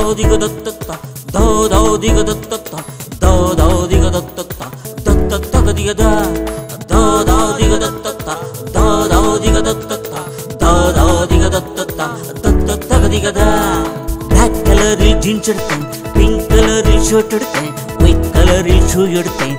ದಿಗ ದತ್ತ ದೋ ದೋ ದಿಗ ದತ್ತ ದೋ ದೋ ದಿಗ ದತ್ತ ದತ್ತ ತಗ ದಿಗ ದ ದೋ ದೋ ದಿಗ ದತ್ತ ದೋ ದೋ ದಿಗ ದತ್ತ ದೋ ದೋ ದಿಗ ದತ್ತ ದತ್ತ ತಗ ದಿಗ ದ ಬ್ಲಾಕ್ கலரில் ஜீன்ஸ் எடுத்தேன் பிங்க் கலரில் ஷர்ட் எடுத்தேன் ஒயிட் கலரில் ஷூ எடுத்தேன்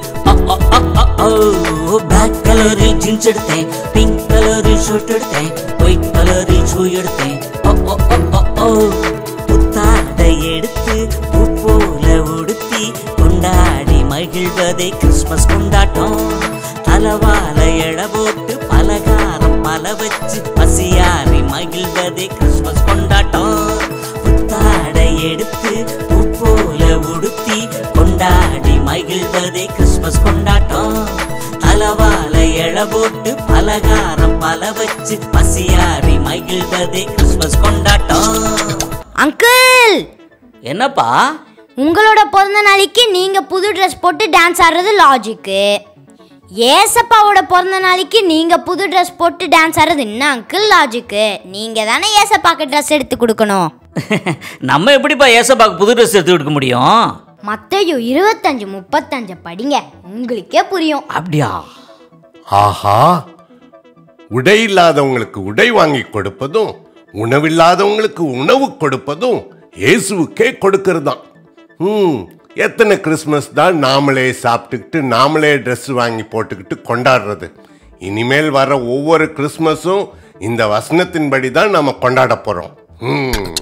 பிளாக் கலரில் ஜீன்ஸ் எடுத்தேன் பிங்க் கலரில் ஷர்ட் எடுத்தேன் ஒயிட் கலரில் ஷூ எடுத்தேன் ஓ, ஓ, ஓ, ஓ, ஓ. புத்தாடை எடுத்து பூ போல உடுத்தி கொண்டாடி மகிழ்வதே கிறிஸ்மஸ் கொண்டாட்டம் தலவால எழ போட்டு பலகாரம் பல வச்சு பசியாரி மகிழ்வதே கிறிஸ்மஸ் கொண்டாட்டம் புத்தாடை எடுத்து பூ போல உடுத்தி கொண்டாடி மகிழ்வதே கிறிஸ்மஸ் கொண்டாட்டம் தலவால எழ போட்டு பலகாரம் பல வச்சு பசியாரி மகிழ்வதே கிறிஸ்மஸ் கொண்டாட்டம் அங்கிள் என்னப்பா உங்களோட பிறந்த நாளைக்கு நீங்க புது ட்ரெஸ் போட்டு டான்ஸ் ஆடுறது லாஜிக்கு ஏசப்பாவோட பிறந்த நாளைக்கு நீங்க புது ட்ரெஸ் போட்டு டான்ஸ் ஆடுறது என்ன அங்கிள் லாஜிக்கு நீங்க தானே ஏசப்பாக்கு ட்ரெஸ் எடுத்து கொடுக்கணும் நம்ம எப்படிப்பா ஏசப்பாக்கு புது ட்ரெஸ் எடுத்து கொடுக்க முடியும் மத்தையோ இருபத்தஞ்சு முப்பத்தஞ்சு படிங்க உங்களுக்கே புரியும் அப்படியா ஆஹா உடை இல்லாதவங்களுக்கு உடை வாங்கி கொடுப்பதும் உணவில்லாதவங்களுக்கு உணவு கொடுப்பதும் இயேசுவுக்கே கொடுக்கறதாம் ம் எத்தனை கிறிஸ்மஸ் தான் நாமளே சாப்பிட்டுக்கிட்டு நாமளே Dress வாங்கி போட்டுக்கிட்டு கொண்டாடுறது இனிமேல் வர ஒவ்வொரு கிறிஸ்மஸும் இந்த வசனத்தின்படி தான் நாம கொண்டாட போறோம் ம்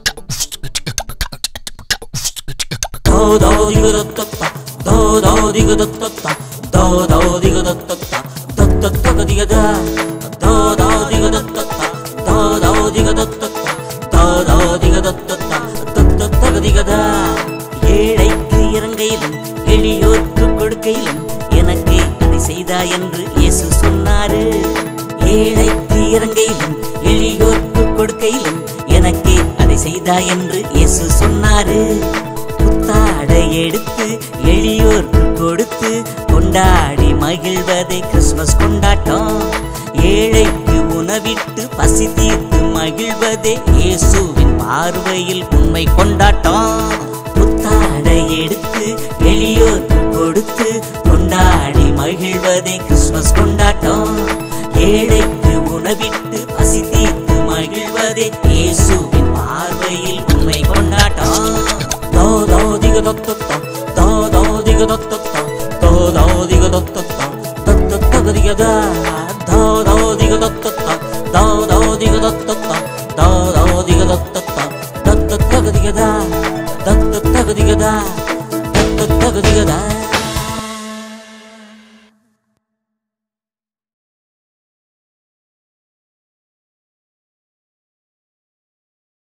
ದೋ ದೋ ದಿಗ ದತ್ತ ದೋ ದೋ ದಿಗ ದತ್ತ ದೋ ದೋ ದಿಗ ದತ್ತ ದತ್ತ ತಗ ದಿಗ ದ ದೋ ದೋ ದಿಗ ದತ್ತ ದೋ ದೋ ದಿಗ ದತ್ತ ದೋ ದೋ ದಿಗ ದತ್ತ ದತ್ತ ತಗ ದಿಗ ದ ஏழைக்கு இறங்கையிலும் எளியோர்க்கு கொடுக்கையிலும் எனக்கு அதை செய்தா என்று இயேசு சொன்னாரு ஏழைக்கு இறங்கையிலும் எளியோர்க்கு கொடுக்கையிலும் எனக்கே அதை செய்தா என்று இயேசு சொன்னாரு புத்தாடை எடுத்து எளியோர்க்கு கொடுத்து கொண்டாடி மகிழ்வதே கிறிஸ்மஸ் கொண்டாட்டம் ஏழைக்கு உணவிட்டு பசி தீர்த்து மகிழ்வதே இயேசுவின் பார்வையில் உண்மை கொண்டாட்டம் புத்தாடை எடுத்து எளியோர்க்கு கொடுத்து கொண்டாடி மகிழ்வதே கிறிஸ்மஸ் கொண்டாட்டம் ஏழைக்கு உணவிட்டு பசி தீர்த்து மகிழ்வதே இயேசுவின் பார்வையில் உண்மை கொண்டாட்டம் தோ தோ திக தொத்த தோ தோ திக தொத்த தோ தோ திக தொத்த தத்த தகதிக தோ தோ திக தொத்த தோ தோ திக தொத்த தோ தோ திக தொத்த தத்த தகதிக தத்த தகதிக தத்த தகதிக